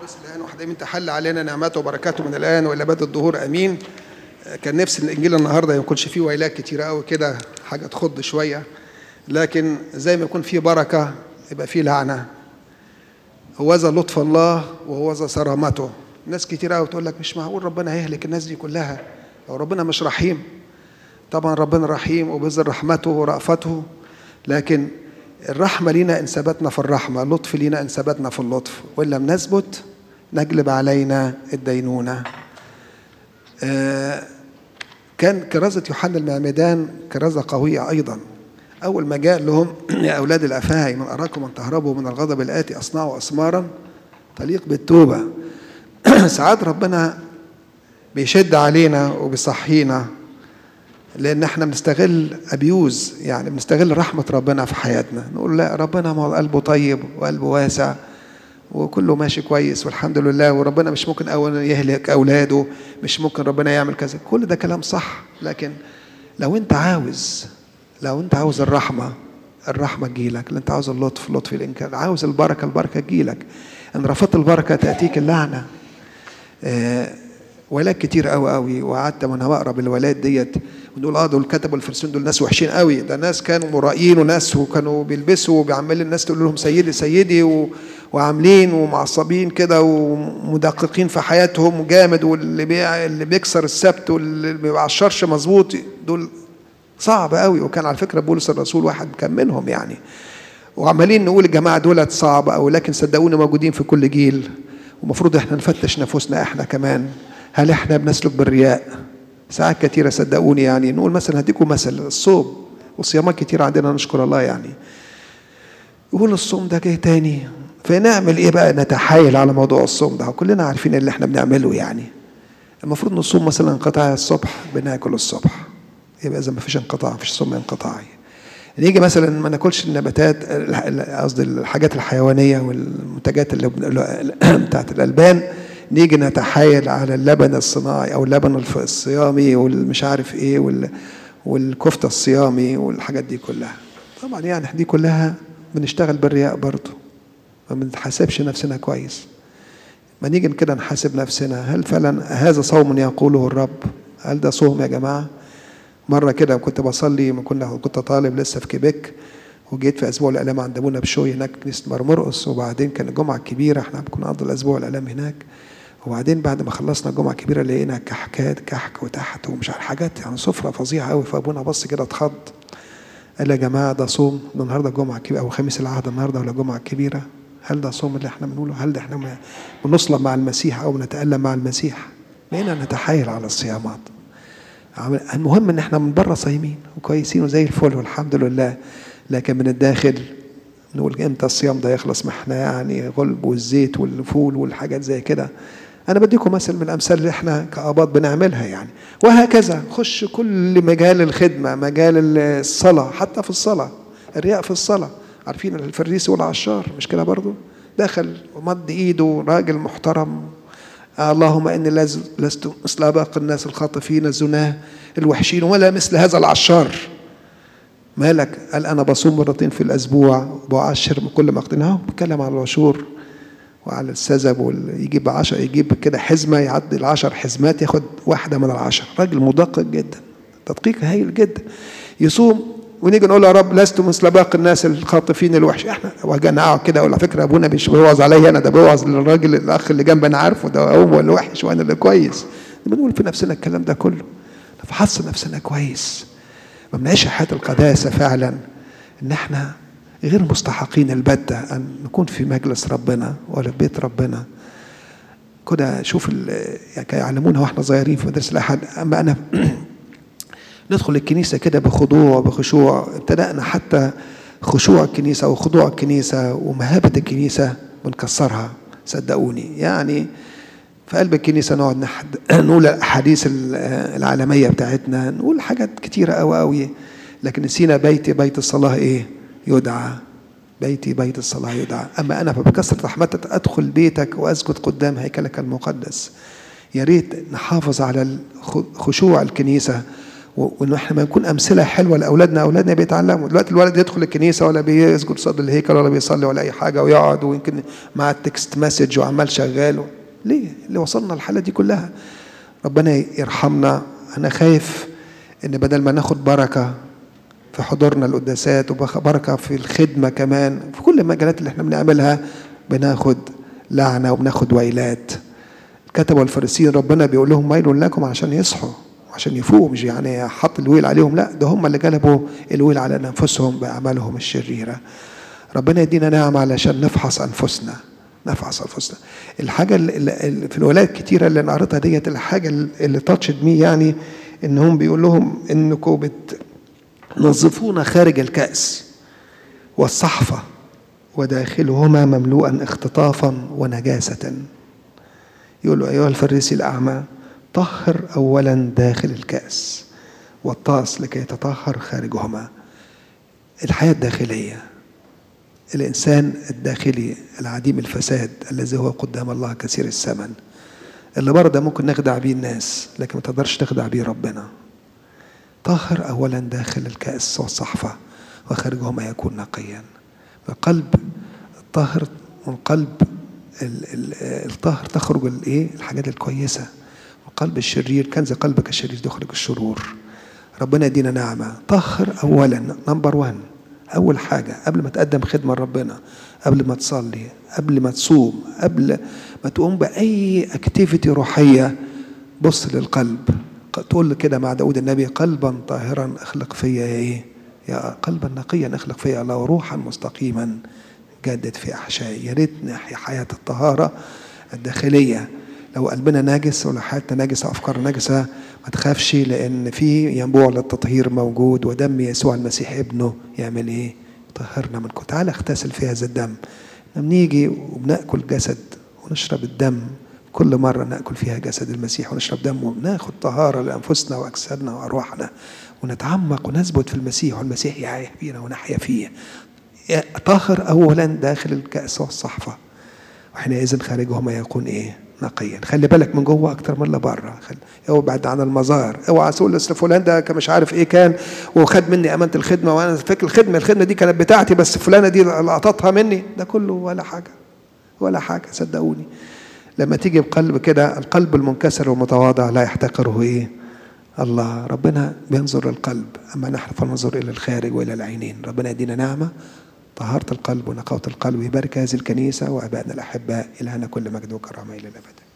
بس الآن وحده من تحل علينا نعمته وبركاته من الآن وإلى بدء الظهور أمين كان نفسي الإنجيل النهاردة ما يكونش فيه ويلات كتيرة قوي كده حاجة تخض شوية لكن زي ما يكون فيه بركة يبقى فيه لعنة هوذا لطف الله وهوذا صرامته ناس كتير قوي تقول لك مش معقول ربنا هيهلك الناس دي كلها لو ربنا مش رحيم طبعا ربنا رحيم وبذل رحمته ورأفته لكن الرحمة لينا إن ثبتنا في الرحمة اللطف لينا إن ثبتنا في اللطف وإن لم نثبت نجلب علينا الدينونة آه كان كرازة يوحنا المعمدان كرازة قوية أيضا أول ما جاء لهم يا أولاد الأفاهي من أراكم أن تهربوا من الغضب الآتي أصنعوا أسمارا تليق بالتوبة ساعات ربنا بيشد علينا وبيصحينا لان احنا بنستغل ابيوز يعني بنستغل رحمه ربنا في حياتنا نقول لا ربنا ما هو قلبه طيب وقلبه واسع وكله ماشي كويس والحمد لله وربنا مش ممكن اولا يهلك اولاده مش ممكن ربنا يعمل كذا كل ده كلام صح لكن لو انت عاوز لو انت عاوز الرحمه الرحمه تجيلك لو انت عاوز اللطف لطف الانكار عاوز البركه البركه تجيلك ان رفضت البركه تاتيك اللعنه آه ولاد كتير قوي قوي وقعدت وانا بقرا بالولاد ديت ونقول اه دول كتبوا الفرسون دول ناس وحشين قوي ده ناس كانوا مرائين وناس وكانوا بيلبسوا وبيعملوا الناس تقول لهم سيدي سيدي و... وعاملين ومعصبين كده ومدققين في حياتهم وجامد واللي بي... اللي بيكسر السبت واللي ما بيعشرش مظبوط دول صعب قوي وكان على فكره بولس الرسول واحد كان منهم يعني وعمالين نقول الجماعه دولت صعب قوي لكن صدقوني موجودين في كل جيل ومفروض احنا نفتش نفوسنا احنا كمان هل احنا بنسلك بالرياء ساعات كثيرة صدقوني يعني نقول مثلا هديكم مثل الصوم وصيامات كتير عندنا نشكر الله يعني يقول الصوم ده جاي تاني فنعمل ايه بقى نتحايل على موضوع الصوم ده كلنا عارفين اللي احنا بنعمله يعني المفروض نصوم مثلا انقطاع الصبح بناكل الصبح يبقى اذا ما فيش انقطاع مفيش صوم انقطاعي نيجي مثلا ما ناكلش النباتات قصدي الحاجات الحيوانيه والمنتجات اللي بتاعت الالبان نيجي نتحايل على اللبن الصناعي او اللبن الصيامي والمش عارف ايه والكفته الصيامي والحاجات دي كلها طبعا يعني دي كلها بنشتغل بالرياء برضه ما بنحاسبش نفسنا كويس ما نيجي كده نحاسب نفسنا هل فعلا هذا صوم يقوله الرب هل ده صوم يا جماعه مره كده كنت بصلي ما كنا كنت طالب لسه في كيبيك وجيت في اسبوع الاعلام عند ابونا بشوي هناك كنيسه مرمرقص وبعدين كان الجمعه الكبيره احنا كنا نقضي الاسبوع الاعلام هناك وبعدين بعد ما خلصنا الجمعه الكبيره لقينا كحكات كحك وتحت ومش عارف حاجات يعني سفره فظيعه قوي فابونا بص كده اتخض قال يا جماعه ده صوم ده النهارده الجمعه الكبيره او خميس العهد النهارده ولا الجمعه الكبيره هل ده صوم اللي احنا بنقوله هل ده احنا بنصلب مع المسيح او بنتالم مع المسيح بقينا نتحايل على الصيامات المهم ان احنا من بره صايمين وكويسين وزي الفل والحمد لله لكن من الداخل نقول امتى الصيام ده يخلص ما احنا يعني غلب والزيت والفول والحاجات زي كده انا بديكم مثل من الامثال اللي احنا كاباط بنعملها يعني وهكذا خش كل مجال الخدمه مجال الصلاه حتى في الصلاه الرياء في الصلاه عارفين الفريسي والعشار مش كده برضو دخل ومد ايده راجل محترم اللهم اني لست مثل باقي الناس الخاطفين الزناه الوحشين ولا مثل هذا العشار مالك قال انا بصوم مرتين في الاسبوع وبعشر من كل ما اقتناه بتكلم على العشور وعلى السذب ويجيب عشر يجيب كده حزمه يعدي العشر حزمات ياخد واحده من العشر راجل مدقق جدا تدقيق هايل جدا يصوم ونيجي نقول يا رب لست مثل باقي الناس الخاطفين الوحش احنا وجينا اقعد كده ولا فكره ابونا مش بيوعظ عليا انا ده بيوعظ للراجل الاخ اللي جنبي انا عارفه ده هو اللي وحش وانا اللي كويس بنقول في نفسنا الكلام ده كله نفحص نفسنا كويس ما بنعيش حياه القداسه فعلا ان احنا غير مستحقين البتة أن نكون في مجلس ربنا ولا في بيت ربنا كده شوف يعني يعلمونا واحنا صغيرين في مدرسة الأحد أما أنا ندخل الكنيسة كده بخضوع بخشوع ابتدأنا حتى خشوع الكنيسة وخضوع الكنيسة ومهابة الكنيسة بنكسرها صدقوني يعني في قلب الكنيسة نقعد نحد نقول الأحاديث العالمية بتاعتنا نقول حاجات كتيرة أوي أوي لكن نسينا بيتي بيت الصلاة إيه؟ يدعى بيتي بيت الصلاة يدعى أما أنا فبكثرة رحمتك أدخل بيتك وأسجد قدام هيكلك المقدس يا ريت نحافظ على خشوع الكنيسة وان احنا ما نكون امثله حلوه لاولادنا اولادنا بيتعلموا دلوقتي الولد يدخل الكنيسه ولا بيسجد قصاد الهيكل ولا بيصلي ولا اي حاجه ويقعد ويمكن مع التكست مسج وعمال شغال ليه اللي وصلنا الحاله دي كلها ربنا يرحمنا انا خايف ان بدل ما ناخد بركه في حضورنا القداسات وبركه في الخدمه كمان في كل المجالات اللي احنا بنعملها بناخد لعنه وبناخد ويلات الكتبه والفارسيين ربنا بيقول لهم ويل لكم عشان يصحوا عشان يفوقوا مش يعني حط الويل عليهم لا ده هم اللي جلبوا الويل على انفسهم باعمالهم الشريره ربنا يدينا نعمه علشان نفحص انفسنا نفحص انفسنا الحاجه اللي في الولايات الكتيره اللي انا قريتها ديت الحاجه اللي تاتشد مي يعني انهم بيقول لهم انكم بتنظفون خارج الكاس والصحفه وداخلهما مملوءا اختطافا ونجاسه يقول له ايها الفريسي الاعمى طهر اولا داخل الكاس والطاس لكي يتطهر خارجهما الحياه الداخليه الانسان الداخلي العديم الفساد الذي هو قدام الله كثير الثمن اللي بره ده ممكن نخدع بيه الناس لكن ما تقدرش تخدع بيه ربنا طهر اولا داخل الكاس والصحفه وخارجهما يكون نقيا القلب الطاهر من قلب الطاهر تخرج الايه الحاجات الكويسه القلب الشرير كنز قلبك الشرير تخرج الشرور ربنا يدينا نعمه طهر اولا نمبر 1 اول حاجه قبل ما تقدم خدمه لربنا قبل ما تصلي قبل ما تصوم قبل ما تقوم باي اكتيفيتي روحيه بص للقلب تقول كده مع داود النبي قلبا طاهرا اخلق فيا ايه يا قلبا نقيا اخلق فيا الله وروحا مستقيما جدد في احشائي يا ريت نحيا حياه الطهاره الداخليه لو قلبنا ناجس ولا حياتنا ناجسه افكار ناجسه ما تخافش لان في ينبوع للتطهير موجود ودم يسوع المسيح ابنه يعمل ايه؟ يطهرنا من كل تعالى اغتسل في هذا الدم بنيجي وبناكل جسد ونشرب الدم كل مرة ناكل فيها جسد المسيح ونشرب دمه وناخد طهارة لأنفسنا وأجسادنا وأرواحنا ونتعمق ونثبت في المسيح والمسيح يعيش فينا ونحيا فيه طهر أولا داخل الكأس والصحفة وحينئذ خارجهما يكون إيه؟ نقيا خلي بالك من جوه اكتر من اللي بره اوعى بعد عن المزار اوعى تقول اصل فلان ده مش عارف ايه كان وخد مني امانه الخدمه وانا فاكر الخدمه الخدمه دي كانت بتاعتي بس فلانه دي لقطتها مني ده كله ولا حاجه ولا حاجه صدقوني لما تيجي بقلب كده القلب المنكسر والمتواضع لا يحتقره ايه الله ربنا بينظر للقلب اما نحن فننظر الى الخارج والى العينين ربنا يدينا نعمه طهارة القلب ونقاوة القلب ويبارك هذه الكنيسة وأبائنا الأحباء إلهنا كل مجد وكرامة إلى الأبد